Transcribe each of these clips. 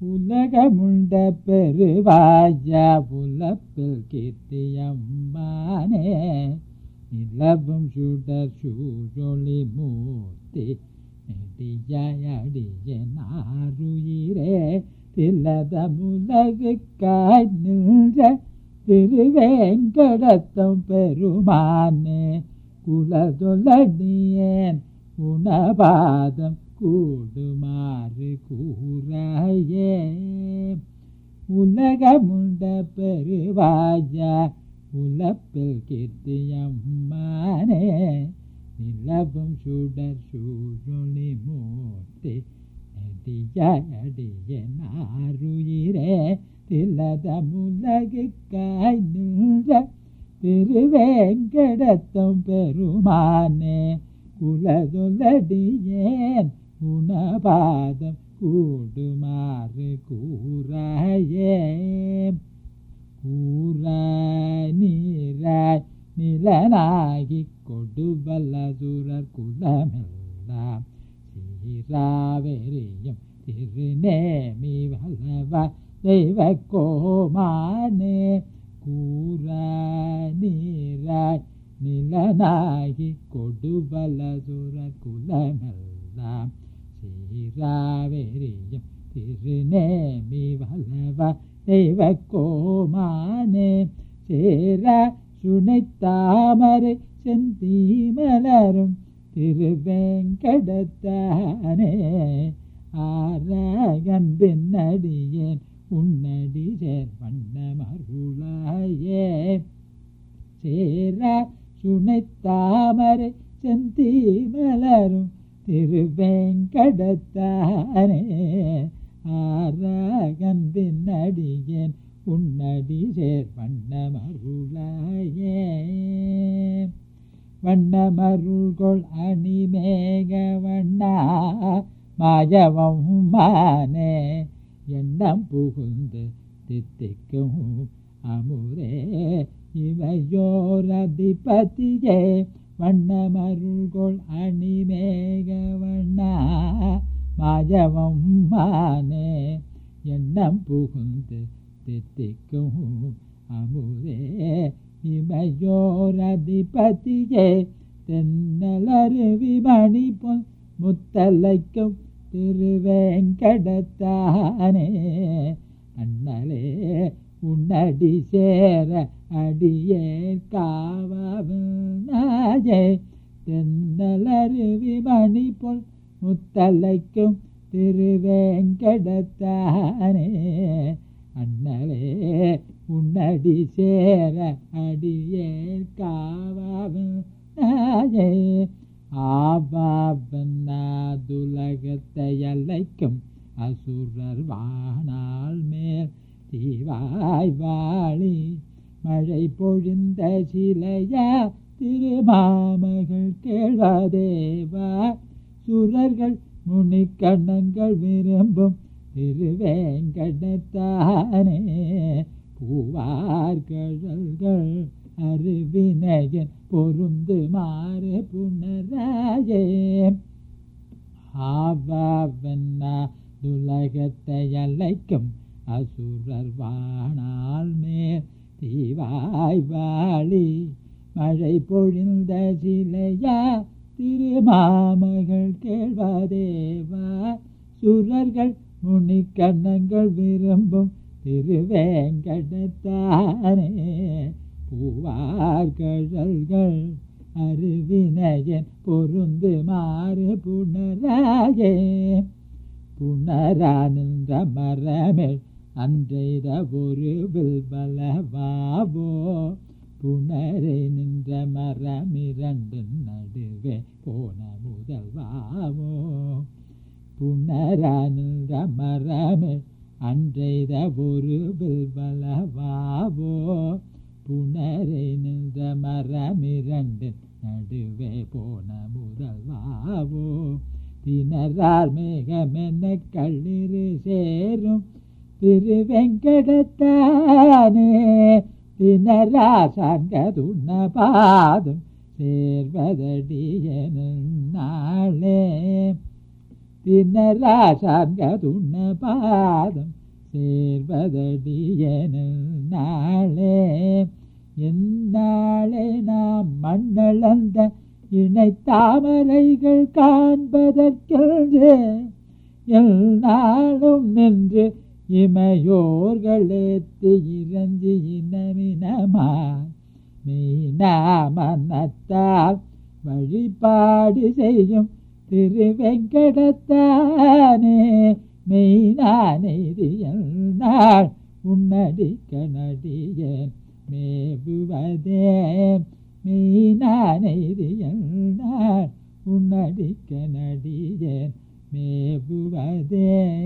உலகமுண்ட பெருவாயா உலப்பில் கீர்த்தியம்மானே நிலவும் சுடர் சூழொளி மூர்த்தி நெடியடிய நாருயிரே தில்லத முலகுக்காய் நின்ற திருவேங்கடத்தம் பெருமானே குலதொலடியேன் உணபாதம் கூடுமாறு கூறாயே உலகமுண்ட பெருவாயா உலப்பில் கீர்த்தியம்மானே நிலவும் சுடர் சூழொளி மூர்த்தி நெடியடிய நாருயிரே திலத முலகுக்காய் நின்ற திருவேங்கடத்தம் பெருமானே குலதொலடியேன் உணபாதம் கூடுமாறு கூறாயே கூறாய் நீராய் நிலனாகி கொடுவல்லதுரர் குலமெல்லாம் சீராவெறியும் திருநேமி வல்லவ தெய்வ கோமானே கூறாய் நீராய் நிலனாகி கொடுவலதுரர் குலமெல்லாம் சீராவெறியும் திருநேமி வல்லவ தெய்வ கோமானே சேர சுனைத்தாமரை செந்தீமலரும் திருவேங்கடத்தானே ஆரகன் பின்னடியேன் உன்னடி சேர் வண்ணமருளாயே சேர சுனைத்தாமரை செந்தீமலரும் திருவேங்கடத்தானே ஆரகன் பின்னடியேன் உன்னடி சேர் வண்ணமருளாயே வண்ணமருள்கொள் அணிமேக வண்ணா மாயவம் மானே எண்ணம் புகுந்து தித்திக்கும் அமுரே இவையோர் அதிபதியே வண்ணமருள்கொள் அணிமேக வண்ணா மாயவம் மானே எண்ணம் புகுந்து தித்திக்கும் அமுரே இமையோர் அதிபதியே தென்னலருவி மணி பொன் முத்தலைக்கும் திருவேங்கடத்தானே அண்ணலே உன்னடி சேர அடியே காவாயே தென்னலருவி மணி பொன் முத்தலைக்கும் திருவேங்கடத்தானே அண்ணலே உன்னடி சேர அடியே காவாயே ஆவாவன்னாதுலகத்தை அலைக்கும் அசுரர் வானால் மேல் தீவாய் வாழி மழை பொழிந்த சிலையா திருமாமகள் கேள்வதேவா சுரர்கள் முனிக்கண்ணங்கள் விரும்பும் திருவேங்கடத்தானே பூவார் கழல்கள் அருவினையன் பொருந்து மாறு புனராயே ஆவாவென்னா துலகத்தை அலைக்கும் அசுரர் வானால் மேல் தீவாய் வாழி மழை பொழிந்த சிலையா திருமாமகள் கேள்வதேவா சுரர்கள் முனிக்கண்ணங்கள் விரும்பும் திருவேங்கடத்தானே பூவார் கழல்கள் அருவினையன் பொருந்து மாறு புனராயே புனரானந்த மரமேல் அன்றைத ஒரு பில்பலவாவோ புனரை நின்ற மரமிரண்டு நடுவே போன முதல்வாவோ புனரானந்த மரமேல் அன்றைத ஒரு பில்பலவாவோ புனரை நின்ற மரமிரண்டு நடுவே போன முதல்வாவோ திணறார் மேகமென கள்ளிரு சேரும் திருவெங்கடத்தானே திணறா சங்கதுண்ண பாதம் சேர்வதடிய நாளே தின்னராசார்கதுண்ண பாதம் சேர்வதடியன நாளே என்னாளே நாம் மண்ணளந்த இணை தாமரைகள் காண்பதற்கென்று எல்நாளும் நின்று இமையோர்களேத்தி இறஞ்சி இனமினமாய் மெய்நாமனத்தால் வழிபாடு செய்யும் திருவெங்கடத்தானே மெய்நானெறியல் நாள் உன்னடிக்க நடியன் மேபுவதே மெய்நானெறியல் நாள் உன்னடிக்க நடியன் மேபுவதே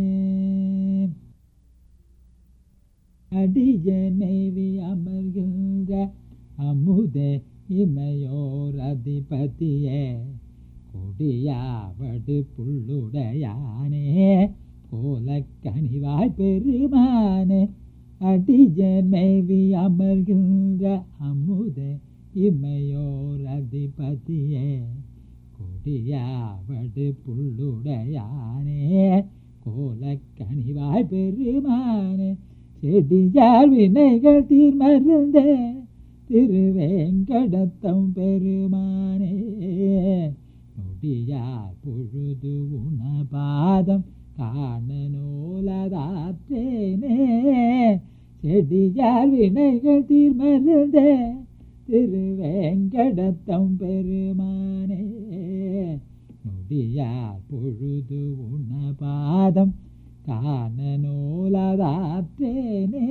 அடியன் மேவி அமர்கின்ற அமுதே இமையோர் அதிபதியே கொடியாவடு புள்ளுடையானே கோலக்கணிவாய் பெருமானே அடிஜன் மேவி அமர்கின்ற அமுதே இமையோர் அதிபதியே கொடியாவடு புள்ளுடையானே கோலக்கணிவாய் பெருமானே செடியார் வினைகள் தீர்மருந்தே திருவேங்கடத்தம் பெருமானே நொடியார் பொழுது உணபாதம் காண நூலதாற்றேனே செடியார் வினைகள் தீர்மருந்தே திருவேங்கடத்தம் பெருமானே நொடியார் பொழுது உணபாதம் காண நூலதாற்றேனே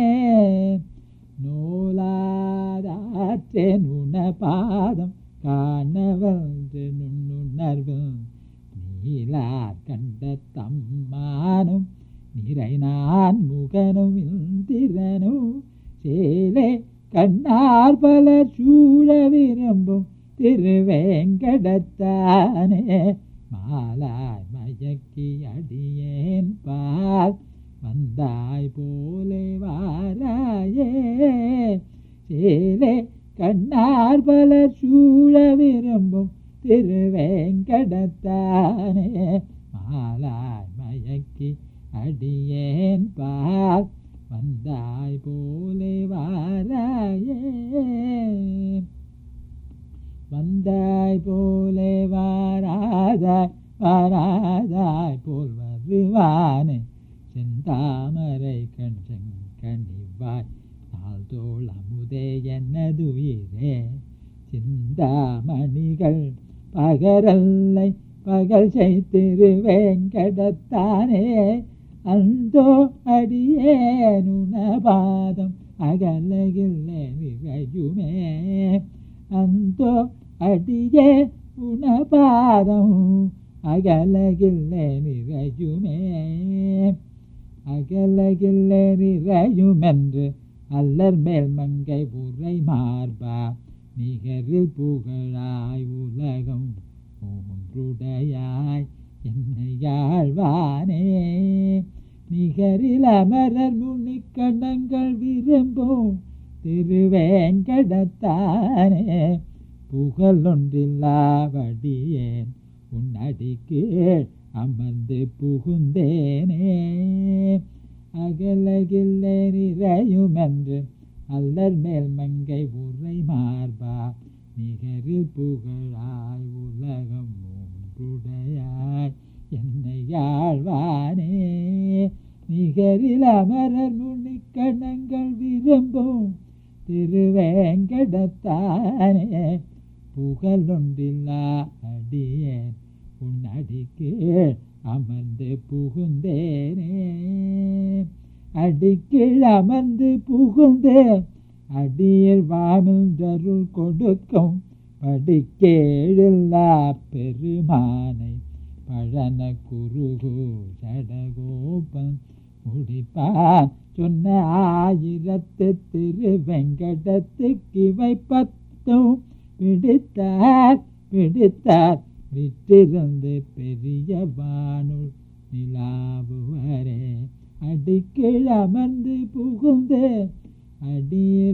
நூலாதாற்றேன் உணபாதம் காணவன்று நுண்ணுணர்வு நீலார் கண்ட தம்மானும் நிறை நான் முகனும் இந்திரனும் சேலே கண்ணார் பலர் சூழ விரும்பும் திருவேங்கடத்தானே மாலாய் மயக்கி அடியேன் பால் வந்தாய் போலே வாராயே சேலே கண்ணார் பலர் சூழ விரும்பும் திருவேங்கடத்தானே மாலாய் மயக்கி அடியேன் பால் வந்தாய் போலே வாராயே வந்தாய் போலே வாராதாய் வாராதாய் போல் வருவானே செந்தாமரை கண் செங்கனிவாய் நாள் தோள் அமுதே என்னதுயிரே சிந்தாமணிகள் பகரல்லை பகல் செய்திருவேங்கடத்தானே அந்தோ அடியேனுணபாதம் அகலகில்லை விரையுமே அந்தோ அடியே உணபாதம் அகலகில்லை நிறையுமே அகலகில்லை நிறையுமென்று அல்லர் மேல் மங்கை உரை மார்பா நிகரில் புகழாய் உலகம் மூன்றுடையாய் என்னையாழ்வானே நிகரில் அமரர் முனிக்கணங்கள் விரும்பும் திருவேங்கடத்தானே புகழொன்றில்லாவடியேன் உன்னடிக்கு அமர்ந்து புகுந்தேனே அகலகில்லை நிறையுமென்று அல்லர் மேல் மங்கை உரை மார்பா நிகரில் புகழாய் உலகம் மூன்றுடையாய் என்னை யாழ்வானே நிகரில் அமரர் முனிக்கணங்கள் விரும்பும் திருவேங்கடத்தானே புகழொன்றில்லா அடியேன் உன் அடிக்கு அமர்ந்து புகுந்தேனே அடிக்கீழ் அமர்ந்து புகுந்தேன் அடியில் வாமிழ்ந்தருள் கொடுக்கும் படிக்கேழில்லா பெருமானை பழன குருகு சடகோபன் முடிப்பான் சொன்ன ஆயிரத்து திருவெங்கடத்துக்கு இவை பத்தும் பிடித்தார் பிடித்தார் விட்டிருந்து பெரிய வானுள் நிலாவுவரே அடிக்கீழ் அமர்ந்து புகுந்து அடியில்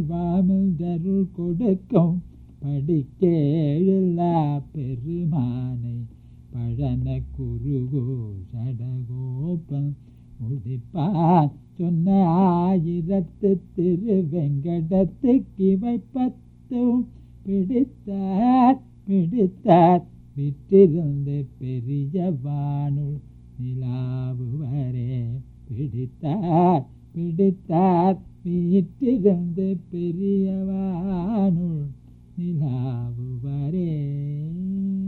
வாமிழ்ந்தருள் கொடுக்கும் படிக்கேழில்லா பெருமானை பழன குருகோ சடகோபன் முடிப்பான் சொன்ன ஆயிரத்து திருவெங்கடத்துக்கு இவை பத்தும் பிடித்தார் பிடித்தார் விற்றிருந்து பெரிய வானுள் நிலாவுவரே பிடித்தார் பிடித்தார் வீட்டிருந்து பெரியவானுள் நிலாவுவரே